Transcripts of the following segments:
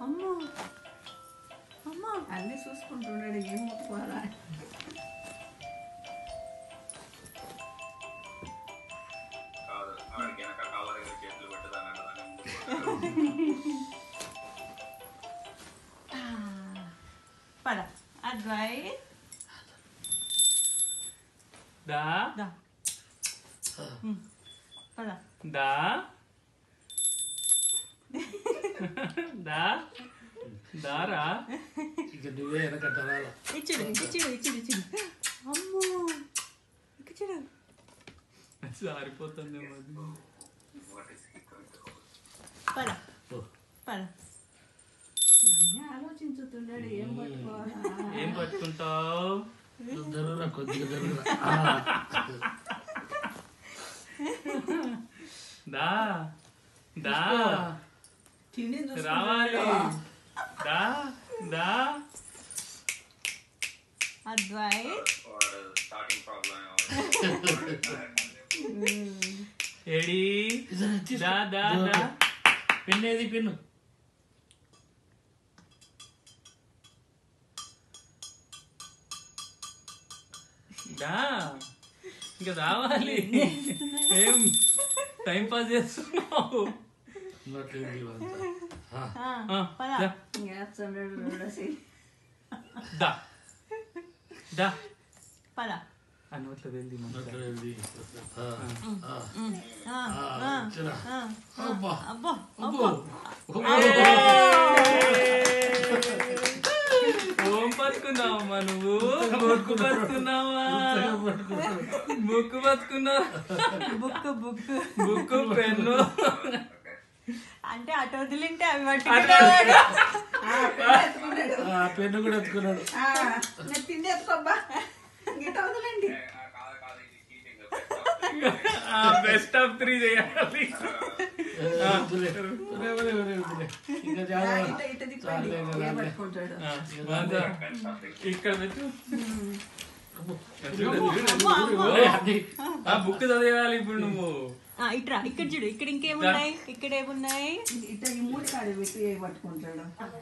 అమ్మో అమ్మో అన్నీ చూసుకుంటున్నాడు ఏం ముట్టుకోవాలా కాదు ఆడికి వెనక కాళ్ళ దగ్గర చేతులు పెట్టదాని ఆ, పద అద్వైత్ దా దా ఉమ్, పద దా దా దారా ఇక నువ్వే వెనకట్టాలా ఇచ్చుడు ఇచ్చుడు ఇచ్చుడు ఇచ్చుడు అమ్మో ఇచ్చుడు సారిపోతుంది పద పద అన్నీ ఆలోచించుతున్నాడు ఏం పట్టుకోవాలా ఏం పట్టుకుంటావు జరుగురా కొద్దిగా జరుగురా దా దా తిండి రావాలి దా దా అద్వైత్ వాడు స్టార్టింగ్ ప్రాబ్లం ఏడి దా దా దా పెన్ను ఏది పెన్ను దా ఇంకా రావాలి ఏం టైం పాస్ చేస్తున్నావు ఉన్నట్లేదు ఇవంతా. ఆ, ఆ, ఆ, పద దా, వేస్తున్నాడు చూడసి దా దా పద ఆ నోట్లో వెళ్ళి ఉన్నట్లేదు. ఆ, ఆ, ఆ, ఆ, ఆ, ఇచ్చురా. ఆ. అబ్బా అబ్బో అబ్బో. ఓం పట్టుకున్నావమ్మా నువ్వు ముక్కు పట్టుకున్నావా ముక్కు పట్టుకున్నావు బుక్ బుక్ బుక్కు పెన్ను అంటే అటు వదిలింటే అవి పట్టుకునేవాడు ఎత్తుకున్నాడు ఆ, పెన్ను కూడా ఎత్తుకున్నాడు ఆ, నేను తిండి ఎత్తుకోబ్బా గిట్ట వదలండి కాదు కాదు ఇది చీటింగ్ బెస్ట్ ఆఫ్ త్రీ చేయాలి ఏ, వద్దులే. ఒరే, ఒరే, ఒరే, వద్దులే. ఇంకా ఆ, చాలా ఇట ఇట తిప్పండి చాలే, ఏం చాలే. పట్టుకుంటాడు ఆ, మాధవ, ఇక్కడ పెట్టు అమ్మో, అమ్మో. ఒరే, అన్ని. ఆ బుక్ చదివాలి ఇప్పుడు నువ్వు ఆ, ఇట్రా ఇక్కడ చూడు ఇక్కడ ఇంకేమున్నాయి ఇక్కడ ఏమున్నాయి ఇట ఈ మూడు కాడ పెట్టి ఏ పట్టుకుంటాడు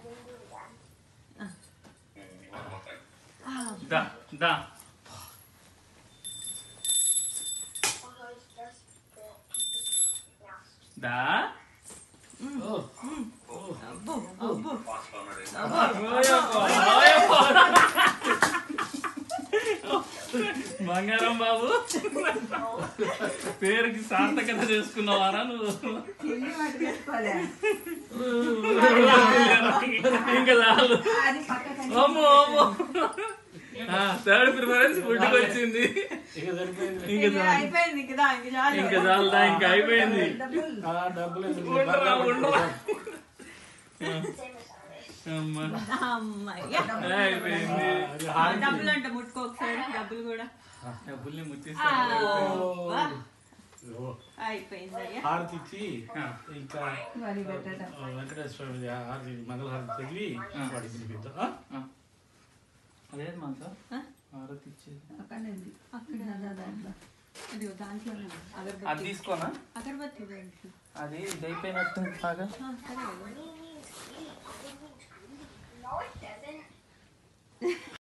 దా దా దా ఓ, అబ్బో అబ్బో ఫాస్ట్ ఉన్నాడు ఓయబ్బా, ఓయబ్బా. బంగారం బాబు పేరుకి సార్థకత చేసుకున్నావారా నువ్వు తిండి మటు చేసుకోలే ఇంకా చాలు అది పక్కన అమ్మో అమ్మో థర్డ్ ప్రిఫరెన్స్ ఫుడ్కి వచ్చింది ఇక సరిపోయింది ఇంకా ఇంకా చాలు అయిపోయింది కదా ఇంక చాలు ఇంకా చాలుదా ఇంకా అయిపోయింది డబ్బులు ఆ, డబ్బులు ఎందుకు? ఉండరా, ఉండరా. అమ్మా అమ్మయ్య అయిపోయింది అది ఆ, హారతి. డబ్బులు అంట ముట్టుకో ఒకసారి డబ్బులు కూడా డబ్బుల్ని ఆ, ముట్టిస్తాను అబ్బా. ఓ, అయిపోయింది అయ్యా హారతి ఇచ్చి ఆ. ఇంకా మరి పెట్టడం ఆ, వెంకటేశ్వర స్వామి హారతి మంగళహారతి చదివి వాడికి తినిపిద్దాం ఆ? ఆ. అదే మాతో ఆ? ఆరతి ఇచ్చేది అక్కడనే ఉంది అక్కడ దాంట్లో అది దాంట్లో అది అగరబత్తి తీసుకోనా అగరబత్తి దాంట్లో. అది ఇది అయిపోయినట్టు బాగా ఆ, సరే కదా.